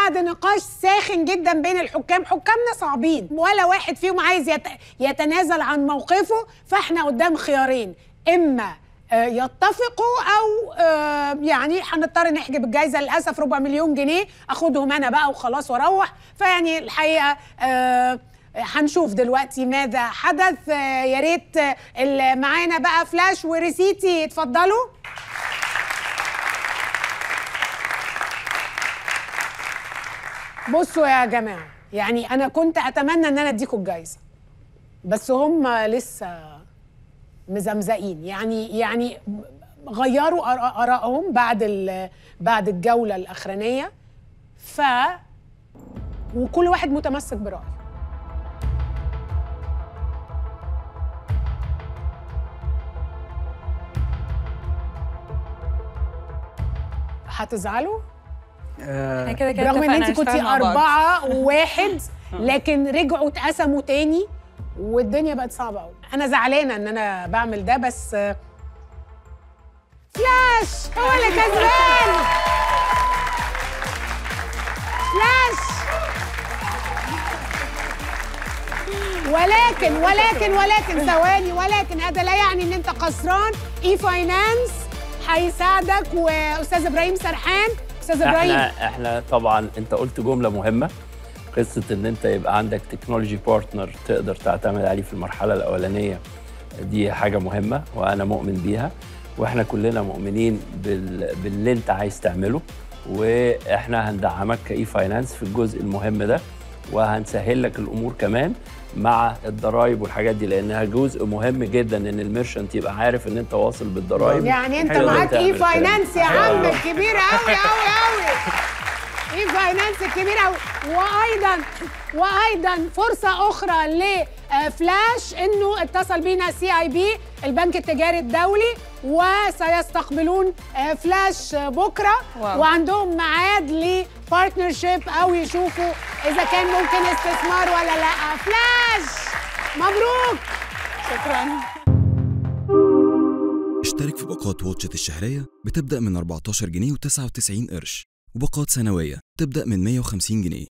بعد نقاش ساخن جدا بين الحكام حكامنا صعبين ولا واحد فيهم عايز يت... يتنازل عن موقفه فاحنا قدام خيارين اما آه، يتفقوا او آه، يعني هنضطر نحجب الجايزه للاسف ربع مليون جنيه اخدهم انا بقى وخلاص واروح فيعني الحقيقه آه، هنشوف دلوقتي ماذا حدث آه، يا ريت آه، اللي معانا بقى فلاش وريسيتي اتفضلوا بصوا يا جماعه يعني انا كنت اتمنى ان انا اديكم الجايزه بس هم لسه مزمزقين يعني يعني غيروا آراء- ارائهم بعد ال- بعد الجوله الاخرانيه ف وكل واحد متمسك برايه هتزعلوا احنا كده كده برغم ان اتفقنا انت كنتي هنشتغل مع بعض. أربعة وواحد لكن رجعوا اتقسموا تاني والدنيا بقت صعبة قوي أنا زعلانة إن أنا بعمل ده بس آه، فلاش هو اللي كسبان فلاش ولكن ولكن ولكن ثواني ولكن هذا لا يعني ان انت خسران اي فاينانس هيساعدك واستاذ ابراهيم سرحان استاذ ابراهيم احنا احنا طبعا انت قلت جمله مهمه قصه ان انت يبقى عندك تكنولوجي بارتنر تقدر تعتمد عليه في المرحله الاولانيه دي حاجه مهمه وانا مؤمن بيها واحنا كلنا مؤمنين بال... باللي انت عايز تعمله واحنا هندعمك كاي فاينانس في الجزء المهم ده وهنسهل لك الامور كمان مع الضرايب والحاجات دي لانها جزء مهم جدا ان الميرشنت يبقى عارف ان انت واصل بالضرايب يعني انت تقدر معاك اي تعمل كده. فاينانس يا إن شاء عم الله. الكبير قوي قوي قوي اي فاينانس الكبير قوي وايضا وايضا فرصه اخرى لفلاش انه اتصل بينا سي اي بي البنك التجاري الدولي وسيستقبلون آه، فلاش آه، بكره واو. وعندهم ميعاد لبارتنرشيب او يشوفوا اذا كان ممكن استثمار ولا لا فلاش مبروك شكرا اشترك في باقات واتشت الشهرية بتبدأ من 14 جنيه و99 قرش وباقات سنوية تبدأ من 150 جنيه